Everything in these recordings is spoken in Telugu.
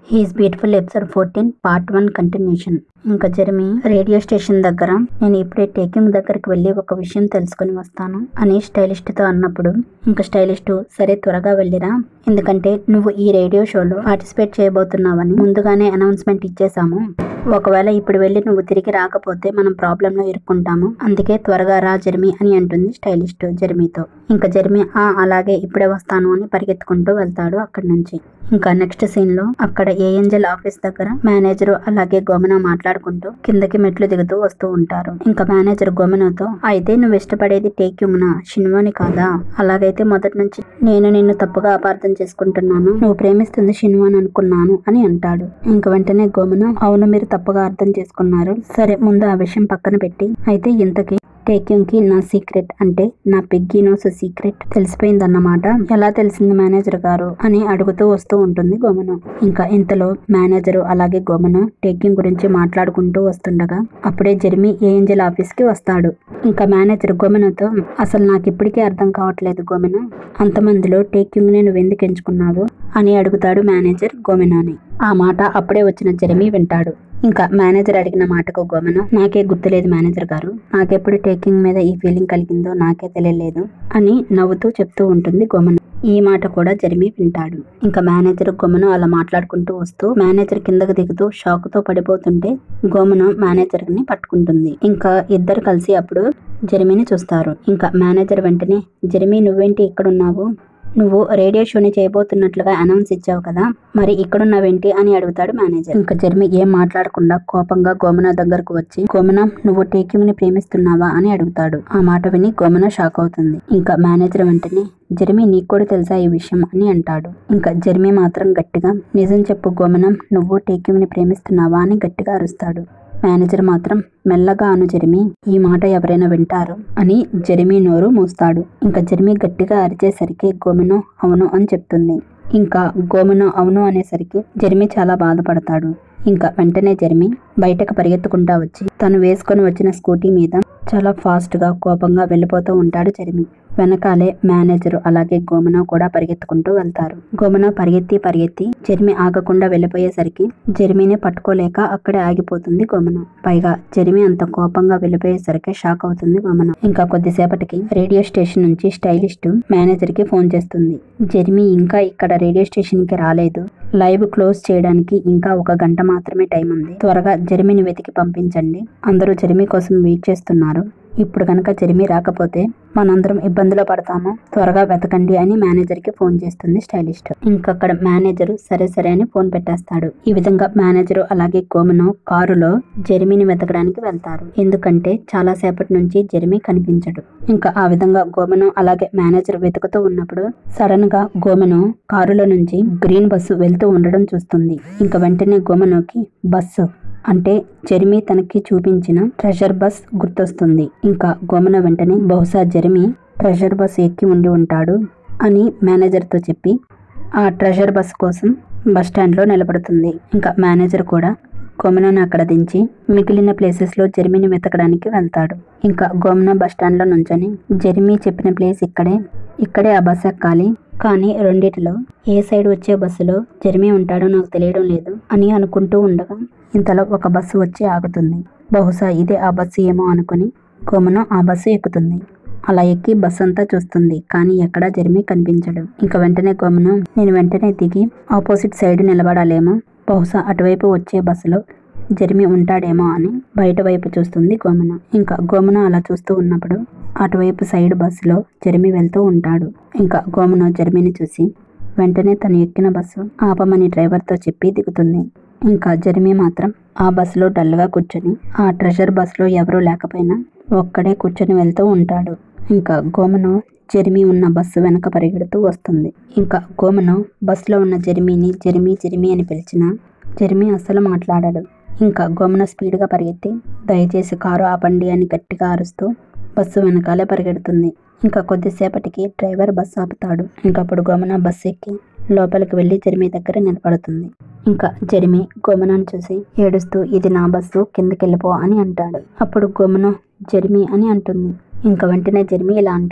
he's beautiful episode fourteen part one continuation ఇంకా జర్మి రేడియో స్టేషన్ దగ్గర నేను ఇప్పుడే టేకింగ్ దగ్గరికి వెళ్ళి ఒక విషయం తెలుసుకుని వస్తాను అని స్టైలిస్ట్ తో అన్నప్పుడు ఇంకా స్టైలిస్ట్ సరే త్వరగా వెళ్ళిరా ఎందుకంటే నువ్వు ఈ రేడియో షోలో పార్టిసిపేట్ చేయబోతున్నావని ముందుగానే అనౌన్స్మెంట్ ఇచ్చేసాము ఒకవేళ ఇప్పుడు వెళ్ళి నువ్వు తిరిగి రాకపోతే మనం ప్రాబ్లం లో ఇరుక్కుంటాము అందుకే త్వరగా రా జర్మి అని అంటుంది స్టైలిస్ట్ జర్మీతో ఇంకా జర్మి ఆ అలాగే ఇప్పుడే వస్తాను అని పరిగెత్తుకుంటూ వెళ్తాడు అక్కడి నుంచి ఇంకా నెక్స్ట్ సీన్ లో అక్కడ ఏఎంజల్ ఆఫీస్ దగ్గర మేనేజర్ అలాగే గోమన మాట్లాడుకుంటూ కిందకి మెట్లు దిగుతూ వస్తూ ఉంటారు ఇంకా మేనేజర్ గోమనతో అయితే నువ్వు ఇష్టపడేది టేక్యుమ్నా షిన్వాని కాదా అలాగైతే మొదటి నుంచి నేను నిన్ను తప్పుగా అపార్థం చేసుకుంటున్నాను నువ్వు ప్రేమిస్తుంది షిన్వాన్ అనుకున్నాను అని అంటాడు ఇంక వెంటనే గోమన అవును మీరు తప్పుగా అర్థం చేసుకున్నారు సరే ముందు ఆ విషయం పక్కన పెట్టి అయితే ఇంతకీ టేకింగ్ కి నా సీక్రెట్ అంటే నా పెగ్గినోస్ సీక్రెట్ తెలిసిపోయిందన్నమాట ఎలా తెలిసింది మేనేజర్ గారు అని అడుగుతూ వస్తూ ఉంటుంది గోమను ఇంకా ఇంతలో మేనేజర్ అలాగే గోమను టేకింగ్ గురించి మాట్లాడుకుంటూ వస్తుండగా అప్పుడే జెర్మీ ఏంజల్ ఆఫీస్ కి వస్తాడు ఇంకా మేనేజర్ గోమెనతో అసలు నాకు ఇప్పటికీ అర్థం కావట్లేదు గోమెన అంతమందిలో టేకింగ్ నేను ఎందుకు ఎంచుకున్నావు అని అడుగుతాడు మేనేజర్ గోమెనాని ఆ మాట అప్పుడే వచ్చిన జెర్మీ వింటాడు ఇంకా మేనేజర్ అడిగిన మాటకు గోమన నాకే గుర్తులేదు మేనేజర్ గారు నాకెప్పుడు టేకింగ్ మీద ఈ ఫీలింగ్ కలిగిందో నాకే తెలియలేదు అని నవ్వుతూ చెప్తూ ఉంటుంది గోమన ఈ మాట కూడా జరిమి వింటాడు ఇంకా మేనేజర్ గోమను అలా మాట్లాడుకుంటూ వస్తూ మేనేజర్ కిందకు దిగుతూ షాక్ తో పడిపోతుంటే గోమను మేనేజర్ ని పట్టుకుంటుంది ఇంకా ఇద్దరు కలిసి అప్పుడు జెర్మీని చూస్తారు ఇంకా మేనేజర్ వెంటనే జెర్మీ నువ్వేంటి ఇక్కడ ఉన్నావు నువ్వు రేడియో షోని చేయబోతున్నట్లుగా అనౌన్స్ ఇచ్చావు కదా మరి ఇక్కడున్నావేంటి అని అడుగుతాడు మేనేజర్ ఇంకా జర్మి ఏం మాట్లాడకుండా కోపంగా గోమన దగ్గరకు వచ్చి గోమన నువ్వు టేకింగ్ ని ప్రేమిస్తున్నావా అని అడుగుతాడు ఆ మాట విని గోమన షాక్ అవుతుంది ఇంకా మేనేజర్ వెంటనే జెర్మీ నీకు కూడా తెలుసా ఈ విషయం అని అంటాడు ఇంకా జెర్మీ మాత్రం గట్టిగా నిజం చెప్పు గోమనం నువ్వు టేకింగ్ ని ప్రేమిస్తున్నావా అని గట్టిగా అరుస్తాడు మేనేజర్ మాత్రం మెల్లగా అను జెరిమి ఈ మాట ఎవరైనా వింటారు అని జెరిమి నోరు మూస్తాడు ఇంకా జెరిమి గట్టిగా అరిచేసరికి గోమెను అవును అని చెప్తుంది ఇంకా గోమెను అవును అనేసరికి జెరిమి చాలా బాధపడతాడు ఇంకా వెంటనే జెరిమి బయటకు పరిగెత్తుకుంటా వచ్చి తను వేసుకొని వచ్చిన స్కూటీ మీద చాలా ఫాస్ట్ గా కోపంగా వెళ్ళిపోతూ ఉంటాడు జెరిమి వెనకాలే మేనేజర్ అలాగే గోమన కూడా పరిగెత్తుకుంటూ వెళ్తారు గోమన పరిగెత్తి పరిగెత్తి జెర్మి ఆగకుండా వెళ్ళిపోయేసరికి జెర్మీని పట్టుకోలేక అక్కడే ఆగిపోతుంది గోమన పైగా జెర్మి అంత కోపంగా వెళ్ళిపోయేసరికి షాక్ అవుతుంది గోమన ఇంకా కొద్దిసేపటికి రేడియో స్టేషన్ నుంచి స్టైలిస్ట్ మేనేజర్ కి ఫోన్ చేస్తుంది జెర్మీ ఇంకా ఇక్కడ రేడియో స్టేషన్ కి రాలేదు లైవ్ క్లోజ్ చేయడానికి ఇంకా ఒక గంట మాత్రమే టైం ఉంది త్వరగా జెర్మీని వెతికి పంపించండి అందరూ జెర్మీ కోసం వెయిట్ చేస్తున్నారు ఇప్పుడు కనుక జెర్మీ రాకపోతే మనందరం ఇబ్బందిలో పడతాము త్వరగా వెతకండి అని మేనేజర్ కి ఫోన్ చేస్తుంది స్టైలిస్ట్ ఇంకక్కడ మేనేజర్ సరే సరే అని ఫోన్ పెట్టేస్తాడు ఈ విధంగా మేనేజర్ అలాగే గోమను కారులో జెర్మీని వెతకడానికి వెళ్తారు ఎందుకంటే చాలా సేపటి నుంచి జెర్మీ కనిపించడు ఇంకా ఆ విధంగా గోమను అలాగే మేనేజర్ వెతుకుతూ ఉన్నప్పుడు సడన్ గా గోమను కారులో నుంచి గ్రీన్ బస్సు వెళ్తూ ఉండడం చూస్తుంది ఇంకా వెంటనే గోమనుకి బస్సు అంటే జెర్మీ తనకి చూపించిన ట్రెజర్ బస్ గుర్తొస్తుంది ఇంకా గోమన వెంటనే బహుశా జెర్మీ ట్రెజర్ బస్ ఎక్కి ఉండి ఉంటాడు అని మేనేజర్తో చెప్పి ఆ ట్రెజర్ బస్ కోసం బస్ స్టాండ్లో నిలబడుతుంది ఇంకా మేనేజర్ కూడా గోమనను అక్కడ దించి మిగిలిన ప్లేసెస్లో జెర్మీని వెతకడానికి వెళ్తాడు ఇంకా గోమన బస్ స్టాండ్లో నుంచొని జెర్మీ చెప్పిన ప్లేస్ ఇక్కడే ఇక్కడే ఆ బస్ ఎక్కాలి కానీ రెండిటిలో ఏ సైడ్ వచ్చే బస్సులో జెర్మీ ఉంటాడో నాకు తెలియడం లేదు అని అనుకుంటూ ఉండగా ఇంతలో ఒక బస్సు వచ్చి ఆగుతుంది బహుశా ఇదే ఆ బస్సు ఏమో అనుకుని గోమను ఆ బస్సు ఎక్కుతుంది అలా ఎక్కి బస్సు అంతా చూస్తుంది కానీ ఎక్కడా జెర్మీ కనిపించడు ఇంకా వెంటనే గోమను నేను వెంటనే దిగి ఆపోజిట్ సైడ్ నిలబడాలేమో బహుశా అటువైపు వచ్చే బస్సులో జెర్మీ ఉంటాడేమో అని బయట వైపు చూస్తుంది గోమన ఇంకా గోమన అలా చూస్తూ ఉన్నప్పుడు అటువైపు సైడ్ బస్సులో జెర్మీ వెళ్తూ ఉంటాడు ఇంకా గోమన జెర్మీని చూసి వెంటనే తను ఎక్కిన బస్సు ఆపమని డ్రైవర్తో చెప్పి దిగుతుంది ఇంకా జెర్మీ మాత్రం ఆ బస్సులో డల్గా కూర్చొని ఆ ట్రెజర్ బస్సులో ఎవరూ లేకపోయినా ఒక్కడే కూర్చొని వెళ్తూ ఉంటాడు ఇంకా గోమను జెర్మీ ఉన్న బస్సు వెనక పరిగెడుతూ వస్తుంది ఇంకా గోమను బస్సులో ఉన్న జెర్మీని జెర్మీ జెర్మీ అని పిలిచిన జెర్మీ అస్సలు మాట్లాడాడు ఇంకా గోమన స్పీడ్గా పరిగెత్తి దయచేసి కారు ఆపండి అని గట్టిగా అరుస్తూ బస్సు వెనకాలే పరిగెడుతుంది ఇంకా కొద్దిసేపటికి డ్రైవర్ బస్సు ఆపుతాడు ఇంకప్పుడు గోమన బస్సు ఎక్కి లోపలికి వెళ్ళి జెర్మీ దగ్గర నిలబడుతుంది ఇంకా జెర్మీ గోమనను చూసి ఏడుస్తూ ఇది నా బస్సు కిందకెళ్ళిపో అని అంటాడు అప్పుడు గోమన జెర్మీ అని అంటుంది ఇంకా వెంటనే జెర్మీ ఇలా అంటాడు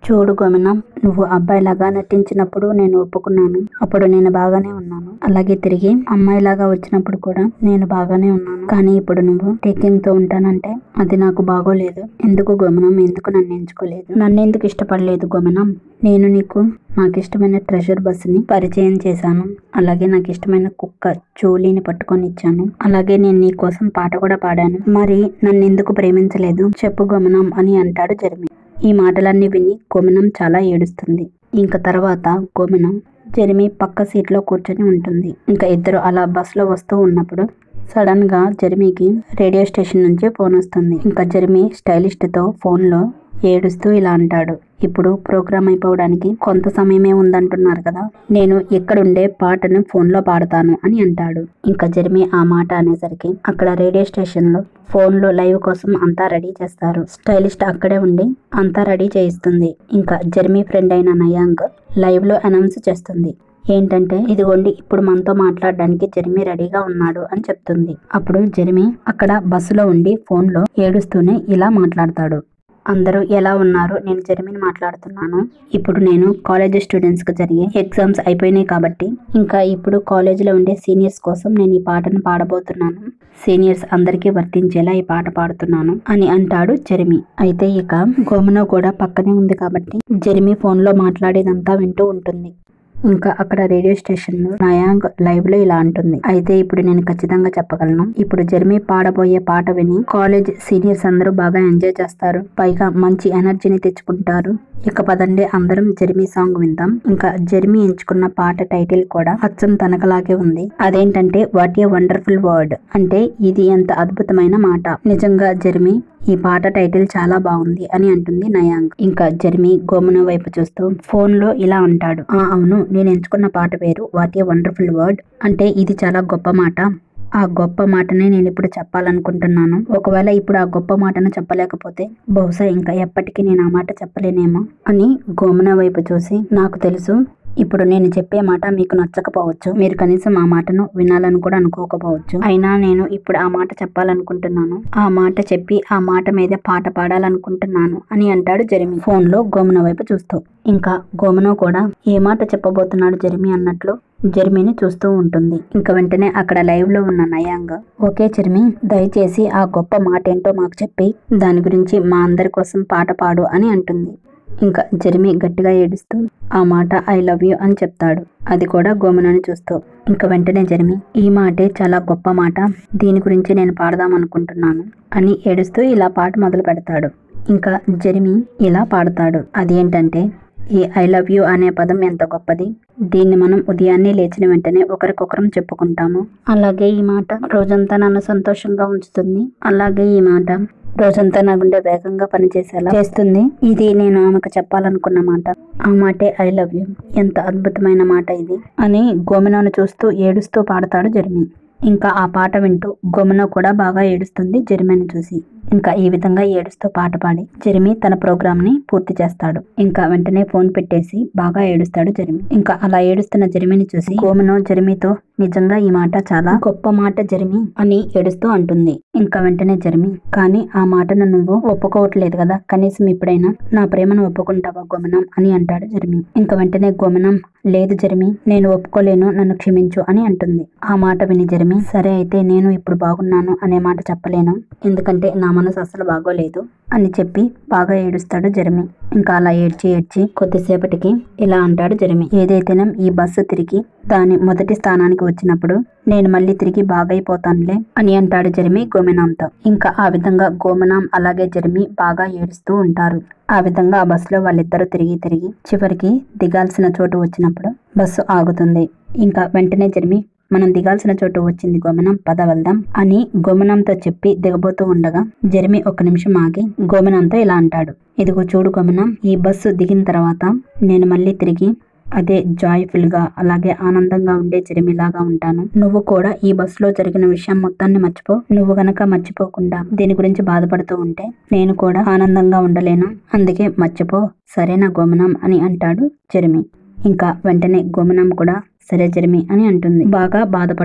చూడు గోమినం నువ్వు అబ్బాయిలాగా నటించినప్పుడు నేను ఒప్పుకున్నాను అప్పుడు నేను బాగానే ఉన్నాను అలాగే తిరిగి అమ్మాయిలాగా వచ్చినప్పుడు కూడా నేను బాగానే ఉన్నాను కానీ ఇప్పుడు నువ్వు టేకింగ్ తో ఉంటానంటే అది నాకు బాగోలేదు ఎందుకు గోమనం ఎందుకు నన్ను ఎంచుకోలేదు నన్ను ఎందుకు ఇష్టపడలేదు గోమనం నేను నీకు నాకు ఇష్టమైన ట్రెజర్ బస్సుని పరిచయం చేశాను అలాగే నాకు ఇష్టమైన కుక్క జోలీని పట్టుకొని ఇచ్చాను అలాగే నేను నీ కోసం పాట కూడా పాడాను మరి నన్ను ఎందుకు ప్రేమించలేదు చెప్పు గమనం అని అంటాడు జర్మి ఈ మాటలన్నీ విని గోమనం చాలా ఏడుస్తుంది ఇంకా తర్వాత గోమనం జెర్మీ పక్క సీట్లో కూర్చొని ఉంటుంది ఇంకా ఇద్దరు అలా బస్సులో వస్తూ ఉన్నప్పుడు సడన్ గా జెర్మీకి రేడియో స్టేషన్ నుంచి ఫోన్ వస్తుంది ఇంకా జెర్మీ స్టైలిస్ట్ తో ఫోన్ లో ఏడుస్తూ ఇలా అంటాడు ఇప్పుడు ప్రోగ్రామ్ అయిపోవడానికి కొంత సమయమే ఉందంటున్నారు కదా నేను ఇక్కడుండే పాటను ఫోన్ లో పాడతాను అని అంటాడు ఇంకా జెర్మీ ఆ మాట అనేసరికి అక్కడ రేడియో స్టేషన్ లో ఫోన్ లో లైవ్ కోసం అంతా రెడీ చేస్తారు స్టైలిస్ట్ అక్కడే ఉండి అంతా రెడీ చేయిస్తుంది ఇంకా జెర్మీ ఫ్రెండ్ అయిన నయాంగ్ లైవ్ లో అనౌన్స్ చేస్తుంది ఏంటంటే ఇదిగోండి ఇప్పుడు మనతో మాట్లాడడానికి జెర్మీ రెడీగా ఉన్నాడు అని చెప్తుంది అప్పుడు జెర్మీ అక్కడ బస్సులో ఉండి ఫోన్లో ఏడుస్తూనే ఇలా మాట్లాడతాడు అందరూ ఎలా ఉన్నారు నేను జెర్మీని మాట్లాడుతున్నాను ఇప్పుడు నేను కాలేజ్ స్టూడెంట్స్కి జరిగే ఎగ్జామ్స్ అయిపోయినాయి కాబట్టి ఇంకా ఇప్పుడు కాలేజీలో ఉండే సీనియర్స్ కోసం నేను ఈ పాటను పాడబోతున్నాను సీనియర్స్ అందరికీ వర్తించేలా ఈ పాట పాడుతున్నాను అని అంటాడు జెర్మీ అయితే ఇక గోమనో కూడా పక్కనే ఉంది కాబట్టి జెర్మీ ఫోన్లో మాట్లాడేదంతా వింటూ ఉంటుంది ఇంకా అక్కడ రేడియో స్టేషన్ లో నయాంగ్ లైవ్ లో ఇలా అంటుంది అయితే ఇప్పుడు నేను ఖచ్చితంగా చెప్పగలను ఇప్పుడు జెర్మీ పాడబోయే పాట విని కాలేజ్ సీనియర్స్ అందరూ బాగా ఎంజాయ్ చేస్తారు పైగా మంచి ఎనర్జీని తెచ్చుకుంటారు ఇక పదండి అందరం జెర్మీ సాంగ్ విందాం ఇంకా జెర్మీ ఎంచుకున్న పాట టైటిల్ కూడా అచ్చం తనకలాగే ఉంది అదేంటంటే వాట్ ఏ వండర్ఫుల్ వర్డ్ అంటే ఇది ఎంత అద్భుతమైన మాట నిజంగా జెర్మీ ఈ పాట టైటిల్ చాలా బాగుంది అని అంటుంది నయాంగ్ ఇంకా జెర్మీ గోమున వైపు చూస్తూ ఫోన్ లో ఇలా అంటాడు ఆ అవును నేను ఎంచుకున్న పాట పేరు వాట్ ఏ వండర్ఫుల్ వర్డ్ అంటే ఇది చాలా గొప్ప మాట ఆ గొప్ప మాటనే నేను ఇప్పుడు చెప్పాలనుకుంటున్నాను ఒకవేళ ఇప్పుడు ఆ గొప్ప మాటను చెప్పలేకపోతే బహుశా ఇంకా ఎప్పటికీ నేను ఆ మాట చెప్పలేనేమో అని గోమున వైపు చూసి నాకు తెలుసు ఇప్పుడు నేను చెప్పే మాట మీకు నచ్చకపోవచ్చు మీరు కనీసం ఆ మాటను వినాలని కూడా అనుకోకపోవచ్చు అయినా నేను ఇప్పుడు ఆ మాట చెప్పాలనుకుంటున్నాను ఆ మాట చెప్పి ఆ మాట మీద పాట పాడాలనుకుంటున్నాను అని అంటాడు జెరిమి ఫోన్ లో గోమున వైపు చూస్తూ ఇంకా గోమున కూడా ఏ మాట చెప్పబోతున్నాడు జెరిమి అన్నట్లు జెర్మీని చూస్తూ ఉంటుంది ఇంకా వెంటనే అక్కడ లైవ్ లో ఉన్న నయాంగ్ ఓకే జెర్మీ దయచేసి ఆ గొప్ప మాట ఏంటో మాకు చెప్పి దాని గురించి మా అందరి కోసం పాట పాడు అని అంటుంది ఇంకా జెర్మీ గట్టిగా ఏడుస్తూ ఆ మాట ఐ లవ్ యూ అని చెప్తాడు అది కూడా గోమనని చూస్తూ ఇంకా వెంటనే జెర్మీ ఈ మాటే చాలా గొప్ప మాట దీని గురించి నేను పాడదాం అనుకుంటున్నాను అని ఏడుస్తూ ఇలా పాట మొదలు పెడతాడు ఇంకా జెర్మీ ఇలా పాడతాడు అదేంటంటే ఈ ఐ లవ్ యూ అనే పదం ఎంత గొప్పది దీన్ని మనం ఉదయాన్నే లేచిన వెంటనే ఒకరికొకరం చెప్పుకుంటాము అలాగే ఈ మాట రోజంతా నన్ను సంతోషంగా ఉంచుతుంది అలాగే ఈ మాట రోజంతా నా గుండె వేగంగా పనిచేసేలా చేస్తుంది ఇది నేను ఆమెకు చెప్పాలనుకున్న మాట ఆ మాటే ఐ లవ్ యూ ఎంత అద్భుతమైన మాట ఇది అని గోమినను చూస్తూ ఏడుస్తూ పాడతాడు జెర్మీ ఇంకా ఆ పాట వింటూ గోమన కూడా బాగా ఏడుస్తుంది జెర్మీని చూసి ఇంకా ఈ విధంగా ఏడుస్తూ పాట పాడి జెర్మీ తన ప్రోగ్రామ్ ని పూర్తి చేస్తాడు ఇంకా వెంటనే ఫోన్ పెట్టేసి బాగా ఏడుస్తాడు జెర్మీ ఇంకా అలా ఏడుస్తున్న జెర్మీని చూసి గోమను జెర్మీతో నిజంగా ఈ మాట చాలా గొప్ప మాట జెర్మీ అని ఏడుస్తూ అంటుంది ఇంకా వెంటనే జెర్మీ కానీ ఆ మాటను నువ్వు ఒప్పుకోవట్లేదు కదా కనీసం ఇప్పుడైనా నా ప్రేమను ఒప్పుకుంటావా గోమనం అని అంటాడు జెర్మీ ఇంకా వెంటనే గోమనం లేదు జెర్మీ నేను ఒప్పుకోలేను నన్ను క్షమించు అని అంటుంది ఆ మాట విని జెర్మీ సరే అయితే నేను ఇప్పుడు బాగున్నాను అనే మాట చెప్పలేను ఎందుకంటే నా మనసు అసలు బాగోలేదు అని చెప్పి బాగా ఏడుస్తాడు జెర్మీ ఇంకా అలా ఏడ్చి ఏడ్చి కొద్దిసేపటికి ఇలా అంటాడు జెర్మీ ఏదైతేనే ఈ బస్సు తిరిగి దాని మొదటి స్థానానికి వచ్చినప్పుడు నేను మళ్ళీ తిరిగి బాగైపోతానులే అని అంటాడు జెర్మీ గోమెనాంతో ఇంకా ఆ విధంగా గోమెనాం అలాగే జెర్మీ బాగా ఏడుస్తూ ఉంటారు ఆ విధంగా ఆ బస్సులో వాళ్ళిద్దరూ తిరిగి తిరిగి చివరికి దిగాల్సిన చోటు వచ్చినప్పుడు బస్సు ఆగుతుంది ఇంకా వెంటనే జెర్మీ మనం దిగాల్సిన చోటు వచ్చింది గోమనం పద వెళ్దాం అని గోమనంతో చెప్పి దిగబోతూ ఉండగా జెర్మీ ఒక నిమిషం ఆగి గోమనంతో ఇలా అంటాడు ఇదిగో చూడు గోమనం ఈ బస్సు దిగిన తర్వాత నేను మళ్ళీ తిరిగి అదే జాయ్ఫుల్ గా అలాగే ఆనందంగా ఉండే జెర్మీలాగా ఉంటాను నువ్వు కూడా ఈ బస్సులో జరిగిన విషయం మొత్తాన్ని మర్చిపో నువ్వు గనక మర్చిపోకుండా దీని గురించి బాధపడుతూ ఉంటే నేను కూడా ఆనందంగా ఉండలేను అందుకే మర్చిపో సరేనా గోమనం అని అంటాడు జెర్మీ ఇంకా వెంటనే గోమనం కూడా సరే జెర్మీ అని అంటుంది బాగా బాధపడుతూ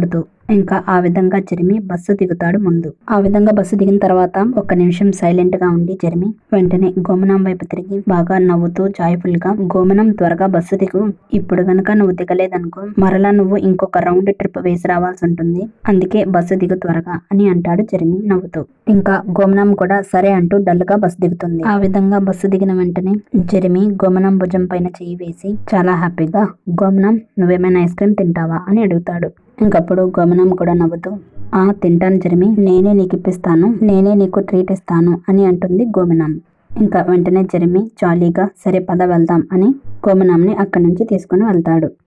ఇంకా ఆ విధంగా జెరిమి బస్సు దిగుతాడు ముందు ఆ విధంగా బస్సు దిగిన తర్వాత ఒక్క నిమిషం సైలెంట్ గా ఉండి జెరిమి వెంటనే గోమనం వైపు తిరిగి బాగా నవ్వుతూ జాయ్ఫుల్ గా గోమనం త్వరగా బస్సు దిగు ఇప్పుడు గనుక నువ్వు దిగలేదనుకో మరలా నువ్వు ఇంకొక రౌండ్ ట్రిప్ వేసి రావాల్సి ఉంటుంది అందుకే బస్సు దిగు త్వరగా అని అంటాడు జెరిమి నవ్వుతూ ఇంకా గోమనం కూడా సరే అంటూ డల్ గా బస్సు దిగుతుంది ఆ విధంగా బస్సు దిగిన వెంటనే జెరిమి గోమనం భుజం పైన చెయ్యి వేసి చాలా హ్యాపీగా గోమనం నువ్వేమైనా ఐస్ క్రీమ్ తింటావా అని అడుగుతాడు ఇంకప్పుడు గోమనం కూడా నవ్వుతూ ఆ తింటాను జెరిమి నేనే నీకు ఇప్పిస్తాను నేనే నీకు ట్రీట్ ఇస్తాను అని అంటుంది గోమనం ఇంకా వెంటనే జెరిమి జాలీగా సరే పద వెళ్దాం అని గోమనంని అక్కడి నుంచి తీసుకుని వెళ్తాడు